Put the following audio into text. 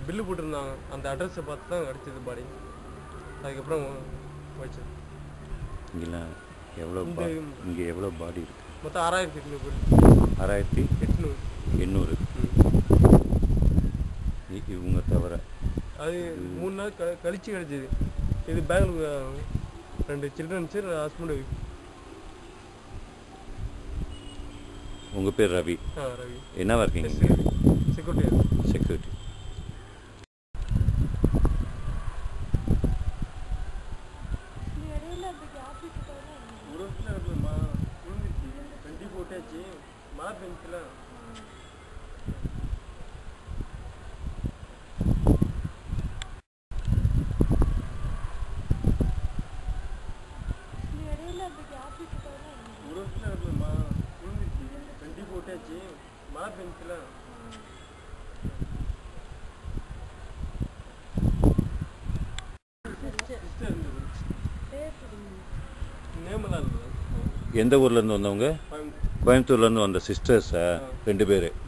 bill போட்டிருந்தாங்க அந்த அட்ரஸை பார்த்து தான் கிடச்சிது பாடி அதுக்கப்புறம் போச்சு இங்கெல்லாம் எவ்வளோ பா இங்கே எவ்வளோ பாடி இருக்கு மொத்தம் ஆறாயிரத்தி எட்நூறு பேர் ஆறாயிரத்தி எட்நூறு எண்ணூறு இ- இவங்க தவிர அது மூணு நாள் க கழிச்சு கிடச்சிது இது பேங்க்ல ரெண்டு சில்ட்ரன்ஸு ஹஸ்பண்ட் ஒய்ஃப் உங்கள் பேர் ரவி ஆ ரவி என்னவா இருக்கீங்க செக்யூரிட்டி செக்யூரிட்டி ஒரு வருஷத்துல இருக்குமா விழுந்துருச்சு வண்டி போட்டாச்சு மழை பெஞ்சுல ஒரு வருஷத்துல இருக்குமா விழுந்துருச்சு வண்டி போட்டாச்சு மழை பெஞ்சுல நேமெல்லாம் இருந்தது எந்த ஊர்லேருந்து வந்தவங்க கோயம்- கோயம்புத்தூர்லேருந்து வந்த சிஸ்டர்ஸா ரெண்டு பேர்